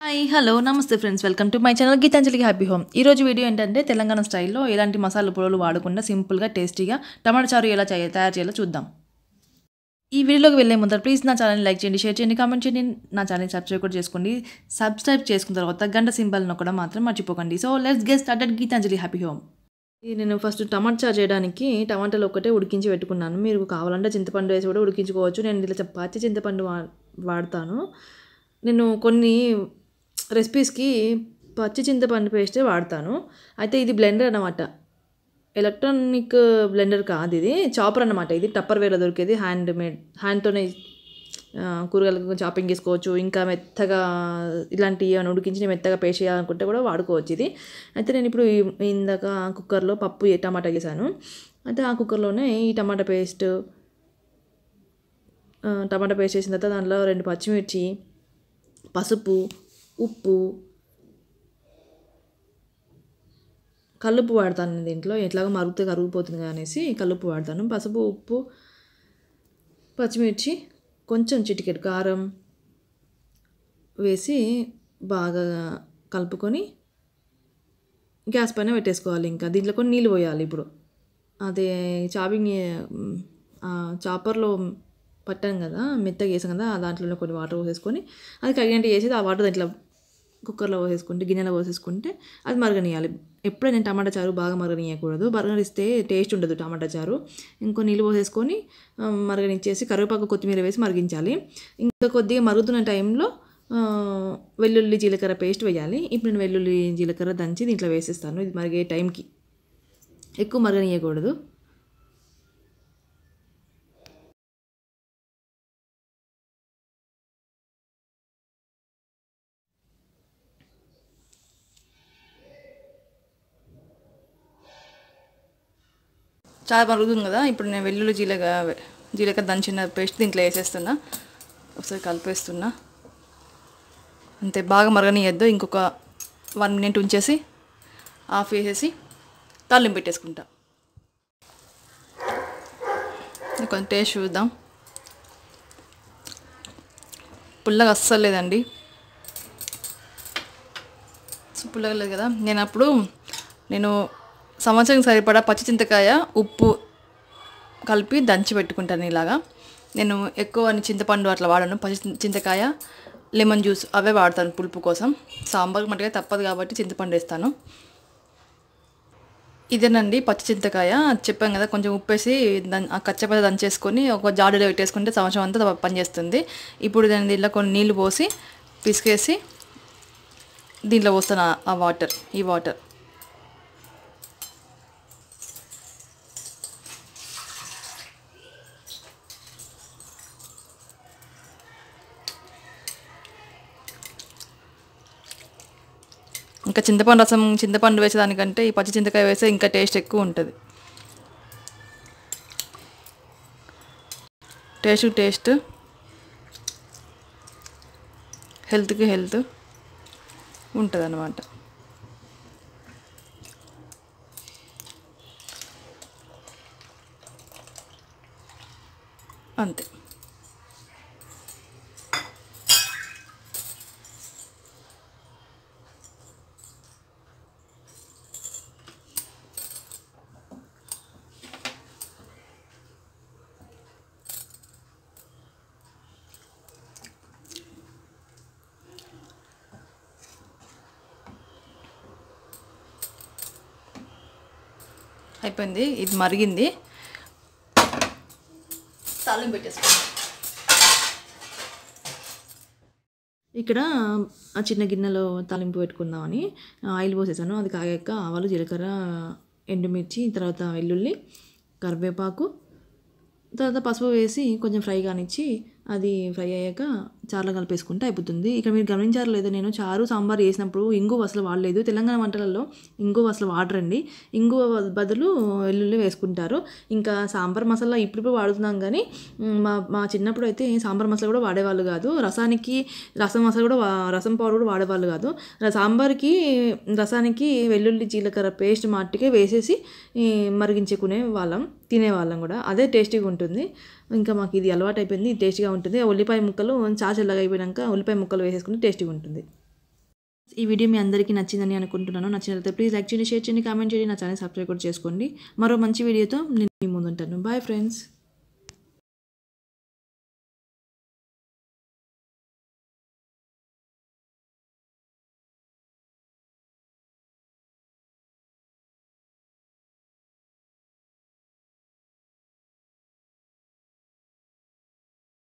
hi hello నమస్తే friends welcome to my channel గీతాంజలికి happy home ఈ రోజు వీడియో ఏంటంటే తెలంగాణ స్టైల్లో ఎలాంటి మసాలా పొడులు వాడకుండా సింపుల్గా టేస్టీగా టమాటా చారు ఎలా చేయ- తయారు చేయాలో చూద్దాం ఈ వీడియోలోకి వెళ్ళే ముందర ప్లీజ్ నా ఛానల్ లైక్ చేయండి షేర్ చేయండి కామెంట్ చేయండి నా ఛానల్ సబ్స్క్రైబ్ కూడా చేసుకోండి సబ్స్క్రైబ్ చేసుకున్న తర్వాత గంట సింబల్ నొక్కడం మాత్రం మర్చిపోకండి so let's get started Geetanjali happy home ఇది నేను ఫస్ట్ టమాటా చారు చేయడానికి టమాటాలు ఒక్కటే ఉడికించి పెట్టుకున్నాను మీరు కావాలంటే చింతపండు వేసి కూడా ఉడికించుకోవచ్చు నేను ఇలా పచ్చి చింతపండు వా వాడతాను నేను కొన్ని రెసిపీస్కి పచ్చి చింతపండు పేస్టే వాడతాను అయితే ఇది బ్లెండర్ అన్నమాట ఎలక్ట్రానిక్ బ్లెండర్ కాదు ఇది చాపర్ అన్నమాట ఇది టప్పర్ వేలో దొరికేది హ్యాండ్ మేడ్ హ్యాండ్తోనే ఆ, కూరగాయలకు చాపింగ్ చేసుకోవచ్చు ఇంకా మెత్తగా ఇలాంటి ఏమైనా ఉడికించి మెత్తగా పేస్ట్ చేయాలనుకుంటే కూడా వాడుకోవచ్చు ఇది అయితే నేను ఇప్పుడు ఈ- ఇందాక కుక్కర్లో పప్పు ఏ- టమాటా వేసాను అయితే ఆ కుక్కర్లోనే ఈ టమాటా పేస్ట్ ఆ, టమాటా పేస్ట్ చేసిన తర్వాత దాంట్లో రెండు పచ్చిమిర్చి పసుపు ఉప్పు కల్లుప్పు వాడతాను నేను దీంట్లో ఎట్లాగో మరుగుతే కరిగిపోతుంది కదా అనేసి కల్లుప్పు వాడతాను పసుపు ఉప్పు పచ్చిమిర్చి కొంచెం చిటికెడు కారం వేసి బాగా కలుపుకొని గ్యాస్ పైన పెట్టేసుకోవాలి ఇంకా దీంట్లో కొన్ని నీళ్ళు పోయాలి ఇప్పుడు అదే చాపింగ్ చాపర్లో పట్టాం కదా మెత్తగా వేసాం కదా ఆ దాంట్లో కొన్ని వాటర్ పోసేసుకొని అది కరిగినట్టు వేసేది ఆ వాటర్ దాంట్లో కుక్కర్లో పోసేసుకుంటే గిన్నెలో పోసేసుకుంటే అది మరగనియాలి ఎప్పుడైనా టమాటా చారు బాగా మరగనియకూడదు మరగనిస్తే టేస్ట్ ఉండదు టమాటా చారు ఇంకో నీళ్ళు పోసేసుకొని ఆ, మరగనిచ్చేసి కరివేపాకు కొత్తిమీర వేసి మరిగించాలి ఇంకా కొద్దిగా మరుగుతున్న టైంలో ఆ, వెల్లుల్లి జీలకర్ర పేస్ట్ వేయాలి ఇప్పుడు నేను వెల్లుల్లి జీలకర్ర దంచి దీంట్లో వేసేస్తాను ఇది మరిగే టైంకి ఎక్కువ మరగనియకూడదు చాలా మరుగుతుంది కదా ఇప్పుడు నేను వెల్లుల్లి జీలకర్ర జీలకర్ర దంచిన పేస్ట్ దీంట్లో వేసేస్తున్నా ఒకసారి కలిపేస్తున్నా అంతే బాగా మరగనియద్దు ఇంకొక వన్ మినిట్ ఉంచేసి ఆఫ్ వేసేసి తాలింపు పెట్టేసుకుంటా కొంచెం టేస్ట్ చూద్దాం పుల్లగా అస్సలు లేదండి సో పుల్లగా లేదు కదా నేను అప్పుడు నేను సంవత్సరం సరిపడా పచ్చి చింతకాయ ఉప్పు కలిపి దంచి పెట్టుకుంటాను ఇలాగా నేను ఎక్కువ చింతపండు అట్లా వాడను పచ్చి చింత- చింతకాయ లెమన్ జ్యూస్ అవే వాడతాను పులుపు కోసం సాంబార్ మటుగా తప్పదు కాబట్టి చింతపండు వేస్తాను ఇదేనండి పచ్చి చింతకాయ చెప్పాం కదా కొంచెం ఉప్పేసి దన్ ఆ కచ్చపచ్చ దంచేసుకొని ఒక జాడీలో పెట్టేసుకుంటే సంవత్సరం అంతా పనిచేస్తుంది ఇప్పుడు దాని దీంట్లో కొన్ని నీళ్లు పోసి పిసికేసి దీంట్లో పోస్తాను ఆ- ఆ వాటర్ ఈ వాటర్ ఇంకా చింతపండు రసం చింతపండు వేసేదానికంటే ఈ పచ్చి చింతకాయ వేస్తే ఇంకా టేస్ట్ ఎక్కువ ఉంటుంది టేస్ట్ టేస్ట్ హెల్త్కి హెల్త్ ఉంటుంది అన్నమాట అంతే అయిపోయింది ఇది మరిగింది తాలింపు పెట్టేసుకోండి ఇక్కడ ఆ చిన్న గిన్నెలో తాలింపు పెట్టుకుందామని ఆయిల్ పోసేసాను అది కాగాక ఆవాలు జీలకర్ర ఎండుమిర్చి తర్వాత వెల్లుల్లి కరివేపాకు తర్వాత పసుపు వేసి కొంచెం ఫ్రై కానిచ్చి అది ఫ్రై అయ్యాక చారులో కలిపేసుకుంటే అయిపోతుంది ఇక్కడ మీరు గమనించారు లేదో నేను చారు సాంబార్ చేసినప్పుడు ఇంగువ అసలు వాడలేదు తెలంగాణ వంటలలో ఇంగువ అసలు వాడరండి ఇంగువ బదులు వెల్లుల్లి వేసుకుంటారు ఇంకా సాంబార్ మసాలా ఇప్పుడు వాడుతున్నాం కానీ మ్, మా మా చిన్నప్పుడు అయితే సాంబార్ మసాలా కూడా వాడేవాళ్ళు కాదు రసానికి రసం మసాలా కూడా వా- రసం పౌడర్ కూడా వాడేవాళ్ళు కాదు ర- సాంబార్కి రసానికి వెల్లుల్లి జీలకర్ర పేస్ట్ మాటికే వేసేసి ఈ, మరిగించుకునే వాళ్ళం తినేవాళ్ళం కూడా అదే టేస్టీగా ఉంటుంది ఇంకా మాకు ఇది అలవాటు అయిపోయింది ఇది టేస్టీగా ఉంటుంది ఉల్లిపాయ ముక్కలు చా చల్లగా అయిపోయాక ఉల్లిపాయ ముక్కలు వేసేసుకుంటే టేస్టీగా ఉంటుంది ఈ వీడియో మీ అందరికీ నచ్చిందని అనుకుంటున్నాను నచ్చినట్లయితే ప్లీజ్ లైక్ చేయండి షేర్ చేయండి కామెంట్ చేయండి నా ఛానల్ సబ్స్క్రైబ్ కూడా చేసుకోండి మరో మంచి వీడియోతో నేను మీ ముందుంటాను బాయ్ ఫ్రెండ్స్